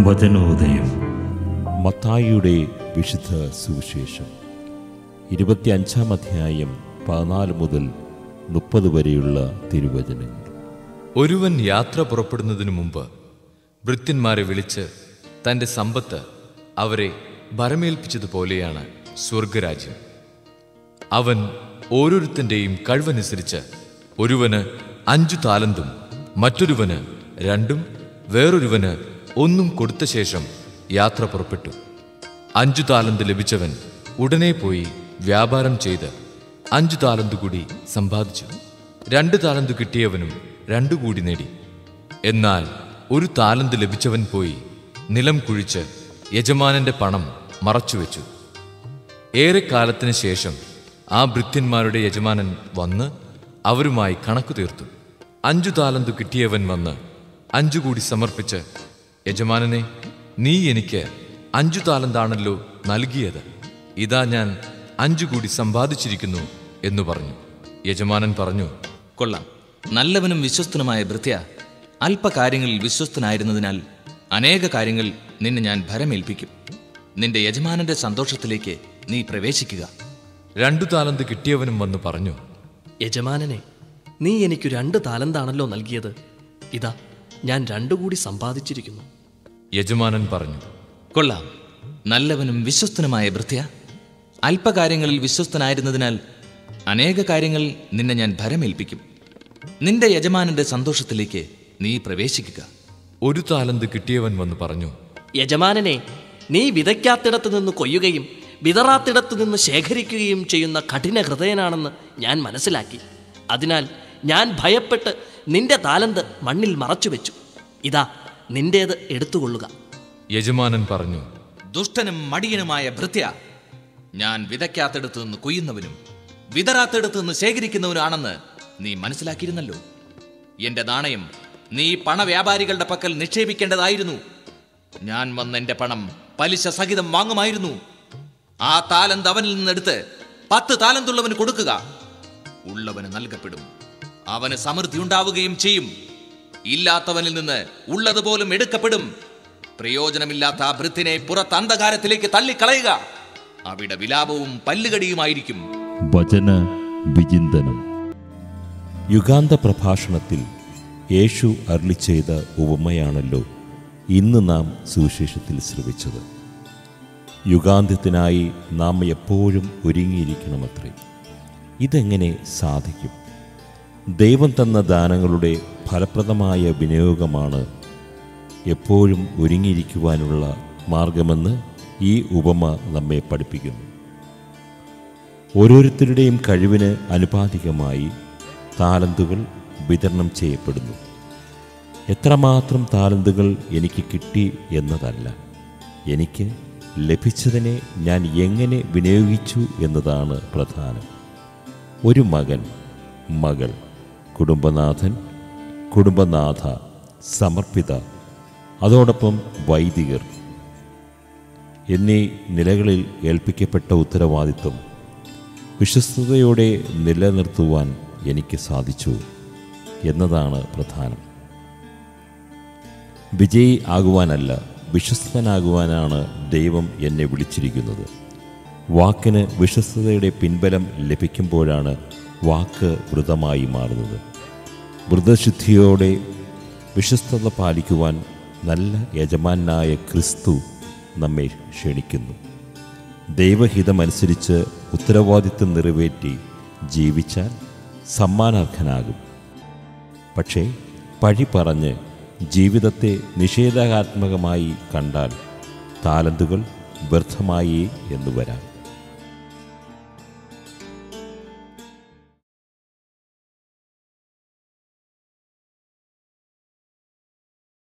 വചനോദയം മത്തായിയുടെ വിശുദ്ധ സുവിശേഷം ഇരുപത്തിയഞ്ചാം അധ്യായം പതിനാല് മുതൽ മുപ്പത് വരെയുള്ള തിരുവചനങ്ങൾ ഒരുവൻ യാത്ര പുറപ്പെടുന്നതിനു മുമ്പ് ഭൃത്യന്മാരെ വിളിച്ച് തന്റെ സമ്പത്ത് അവരെ ഭരമേൽപ്പിച്ചതുപോലെയാണ് സ്വർഗരാജ്യം അവൻ ഓരോരുത്തന്റെയും കഴിവനുസരിച്ച് ഒരുവന് അഞ്ചു താലന്തും മറ്റൊരുവന് രണ്ടും വേറൊരുവന് ഒന്നും കൊടുത്ത ശേഷം യാത്ര പുറപ്പെട്ടു അഞ്ചു താലന്ത് ലഭിച്ചവൻ ഉടനെ പോയി വ്യാപാരം ചെയ്ത് അഞ്ചു താലന്ത് കൂടി സമ്പാദിച്ചു രണ്ട് താലന്ത് കിട്ടിയവനും രണ്ടു കൂടി നേടി എന്നാൽ ഒരു താലന്ത് ലഭിച്ചവൻ പോയി നിലം കുഴിച്ച് യജമാനന്റെ പണം മറച്ചുവെച്ചു ഏറെക്കാലത്തിന് ശേഷം ആ ഭൃത്യന്മാരുടെ യജമാനൻ വന്ന് അവരുമായി കണക്കു തീർത്തു അഞ്ചു താലന്തു കിട്ടിയവൻ വന്ന് അഞ്ചു കൂടി സമർപ്പിച്ച് യജമാനനെ നീ എനിക്ക് അഞ്ചു താലന്താണല്ലോ നൽകിയത് ഇതാ ഞാൻ അഞ്ചു കൂടി സമ്പാദിച്ചിരിക്കുന്നു എന്നു പറഞ്ഞു യജമാനൻ പറഞ്ഞു കൊള്ളാം നല്ലവനും വിശ്വസ്തനുമായ ഭൃത്യ അല്പകാര്യങ്ങളിൽ വിശ്വസ്തനായിരുന്നതിനാൽ അനേക കാര്യങ്ങൾ നിന്നെ ഞാൻ ഭരമേൽപ്പിക്കും നിന്റെ യജമാനന്റെ സന്തോഷത്തിലേക്ക് നീ പ്രവേശിക്കുക രണ്ടു താലന്ത് കിട്ടിയവനും വന്ന് പറഞ്ഞു യജമാനനെ നീ എനിക്ക് രണ്ട് താലന്താണല്ലോ നൽകിയത് ഇതാ ഞാൻ രണ്ടു കൂടി സമ്പാദിച്ചിരിക്കുന്നു യജമാനൻ പറഞ്ഞു കൊള്ളാം നല്ലവനും വിശ്വസ്തനുമായ ഭൃത്യ അല്പകാര്യങ്ങളിൽ വിശ്വസ്തനായിരുന്നതിനാൽ അനേക കാര്യങ്ങൾ നിന്നെ ഞാൻ ഭരമേൽപ്പിക്കും നിന്റെ യജമാനന്റെ സന്തോഷത്തിലേക്ക് നീ പ്രവേശിക്കുക ഒരു താലന്ത് കിട്ടിയവൻ വന്ന് പറഞ്ഞു യജമാനനെ നീ വിതയ്ക്കാത്തിടത്ത് നിന്ന് കൊയ്യുകയും വിതറാത്തിടത്ത് നിന്ന് ശേഖരിക്കുകയും ചെയ്യുന്ന കഠിന ഹൃദയനാണെന്ന് ഞാൻ മനസ്സിലാക്കി അതിനാൽ ഞാൻ ഭയപ്പെട്ട് നിന്റെ താലന്ത് മണ്ണിൽ മറച്ചുവെച്ചു ഇതാ നിന്റേത് എടുത്തുകൊള്ളുക യജമാനൻ പറഞ്ഞു ദുഷ്ടനും മടിയനുമായ ഭൃത്യ ഞാൻ വിതയ്ക്കാത്തിടത്ത് നിന്ന് കൊയ്യുന്നവനും വിതറാത്തിടത്ത് നിന്ന് ശേഖരിക്കുന്നവനാണെന്ന് നീ മനസ്സിലാക്കിയിരുന്നല്ലോ എന്റെ നാണയം നീ പണവ്യാപാരികളുടെ പക്കൽ നിക്ഷേപിക്കേണ്ടതായിരുന്നു ഞാൻ വന്ന് എന്റെ പണം പലിശ സഹിതം വാങ്ങുമായിരുന്നു ആ താലന്ത് അവനിൽ നിന്നെടുത്ത് പത്ത് താലന്തുള്ളവന് കൊടുക്കുക ഉള്ളവന് നൽകപ്പെടും അവന് സമൃദ്ധി ഉണ്ടാവുകയും ചെയ്യും ഇല്ലാത്തവനിൽ നിന്ന് ഉള്ളതുപോലും എടുക്കപ്പെടും പ്രയോജനമില്ലാത്ത ആ ഭൃത്തിനെ പുറത്ത് അന്ധകാരത്തിലേക്ക് തള്ളിക്കളയുക അവിടെ വിലാപവും പല്ലുകടിയുമായിരിക്കും വചന വിചിന്തനം യുഗാന്ത പ്രഭാഷണത്തിൽ യേശു അരുളി ചെയ്ത ഉപമയാണല്ലോ ഇന്ന് നാം സുവിശേഷത്തിൽ ശ്രവിച്ചത് യുഗാന്ത്യത്തിനായി നാം എപ്പോഴും ഒരുങ്ങിയിരിക്കണമത്രേ ഇതെങ്ങനെ സാധിക്കും ദൈവം തന്ന ദാനങ്ങളുടെ ഫലപ്രദമായ വിനിയോഗമാണ് എപ്പോഴും ഒരുങ്ങിയിരിക്കുവാനുള്ള മാർഗമെന്ന് ഈ ഉപമ നമ്മെ പഠിപ്പിക്കുന്നു ഓരോരുത്തരുടെയും കഴിവിന് അനുപാതികമായി താലന്തുകൾ വിതരണം ചെയ്യപ്പെടുന്നു എത്രമാത്രം താലന്തുകൾ എനിക്ക് കിട്ടി എന്നതല്ല എനിക്ക് ലഭിച്ചതിനെ ഞാൻ എങ്ങനെ വിനിയോഗിച്ചു എന്നതാണ് പ്രധാനം ഒരു മകൻ മകൾ കുടുംബനാഥൻ കുടുംബനാഥ സമർപ്പിത അതോടൊപ്പം വൈദികർ എന്നീ നിലകളിൽ ഏൽപ്പിക്കപ്പെട്ട ഉത്തരവാദിത്വം വിശ്വസ്തയോടെ നിലനിർത്തുവാൻ എനിക്ക് സാധിച്ചു എന്നതാണ് പ്രധാനം വിജയി ആകുവാനല്ല വിശ്വസ്തനാകുവാനാണ് ദൈവം എന്നെ വിളിച്ചിരിക്കുന്നത് വാക്കിന് വിശ്വസ്തതയുടെ പിൻബലം ലഭിക്കുമ്പോഴാണ് വാക്ക് വ്രതമായി മാറുന്നത് വ്രതശുദ്ധിയോടെ വിശ്വസ്തത പാലിക്കുവാൻ നല്ല യജമാനായ ക്രിസ്തു നമ്മെ ക്ഷണിക്കുന്നു ദൈവഹിതമനുസരിച്ച് ഉത്തരവാദിത്വം നിറവേറ്റി ജീവിച്ചാൽ സമ്മാനാർഹനാകും പക്ഷേ പഴി പറഞ്ഞ് ജീവിതത്തെ നിഷേധാത്മകമായി കണ്ടാൽ താലന്തുകൾ വ്യർത്ഥമായി എന്ന് വരാം